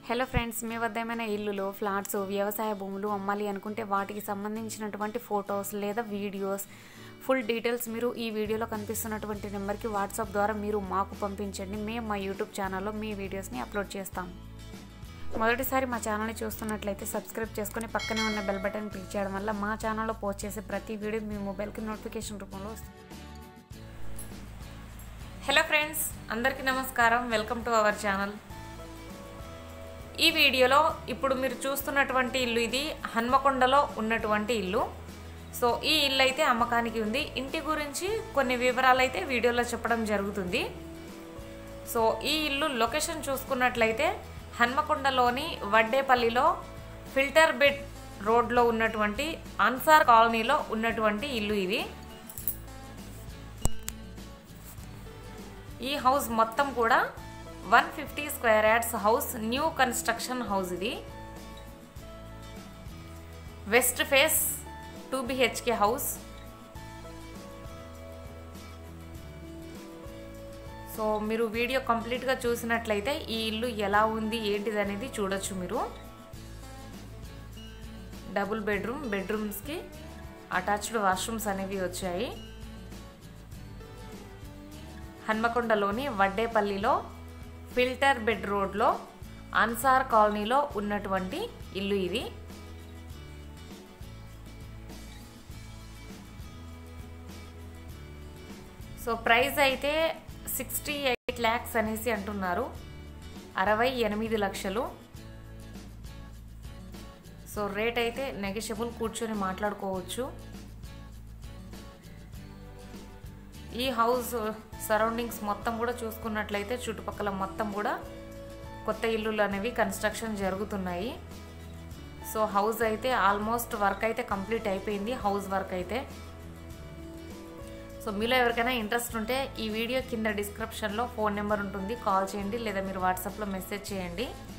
hello friends మీ వద్ద ఏమైనా ఇల్లులు ఫ్లాట్స్ వ్యవసాయ భూములు అమ్మాలి అనుకుంటే వాటికి సంబంధించినటువంటి ఫొటోస్ లేదా వీడియోస్ ఫుల్ డీటెయిల్స్ మీరు ఈ వీడియోలో కనిపిస్తున్నటువంటి నెంబర్కి వాట్సాప్ ద్వారా మీరు మాకు పంపించండి మేము మా యూట్యూబ్ ఛానల్లో మీ వీడియోస్ని అప్లోడ్ చేస్తాం మొదటిసారి మా ఛానల్ని చూస్తున్నట్లయితే సబ్స్క్రైబ్ చేసుకొని పక్కనే ఉన్న బెల్ బటన్ క్లిక్ చేయడం వల్ల మా ఛానల్లో పోస్ట్ చేసే ప్రతి వీడియో మీ మొబైల్కి నోటిఫికేషన్ రూపంలో వస్తుంది హలో ఫ్రెండ్స్ అందరికీ నమస్కారం వెల్కమ్ టు అవర్ ఛానల్ ఈ వీడియోలో ఇప్పుడు మీరు చూస్తున్నటువంటి ఇల్లు ఇది హన్మకొండలో ఉన్నటువంటి ఇల్లు సో ఈ ఇల్లు అయితే అమ్మకానికి ఉంది ఇంటి గురించి కొన్ని వివరాలు అయితే వీడియోలో చెప్పడం జరుగుతుంది సో ఈ ఇల్లు లొకేషన్ చూసుకున్నట్లయితే హన్మకొండలోని వడ్డేపల్లిలో ఫిల్టర్ బెడ్ రోడ్లో ఉన్నటువంటి అన్సార్ కాలనీలో ఉన్నటువంటి ఇల్లు ఇది ఈ హౌస్ మొత్తం కూడా one fifty square yards house new construction house ఇది west face two BHK house so మీరు వీడియో కంప్లీట్గా చూసినట్లయితే ఈ ఇల్లు ఎలా ఉంది ఏంటిది అనేది చూడొచ్చు మీరు డబుల్ బెడ్రూమ్ బెడ్రూమ్స్కి అటాచ్డ్ వాష్రూమ్స్ అనేవి వచ్చాయి హన్మకొండలోని వడ్డేపల్లిలో ఫిల్టర్ బెడ్ రోడ్లో అన్సార్ కాలనీలో ఉన్నటువంటి ఇల్లు ఇది సో ప్రైస్ అయితే సిక్స్టీ ఎయిట్ ల్యాక్స్ అనేసి అంటున్నారు అరవై ఎనిమిది లక్షలు సో రేట్ అయితే నెగషియబుల్ కూర్చొని మాట్లాడుకోవచ్చు ఈ హౌస్ సరౌండింగ్స్ మొత్తం కూడా చూసుకున్నట్లయితే చుట్టుపక్కల మొత్తం కూడా కొత్త ఇల్లులు అనేవి కన్స్ట్రక్షన్ జరుగుతున్నాయి సో హౌస్ అయితే ఆల్మోస్ట్ వర్క్ అయితే కంప్లీట్ అయిపోయింది హౌస్ వర్క్ అయితే సో మీలో ఎవరికైనా ఇంట్రెస్ట్ ఉంటే ఈ వీడియో కింద డిస్క్రిప్షన్లో ఫోన్ నెంబర్ ఉంటుంది కాల్ చేయండి లేదా మీరు వాట్సాప్లో మెసేజ్ చేయండి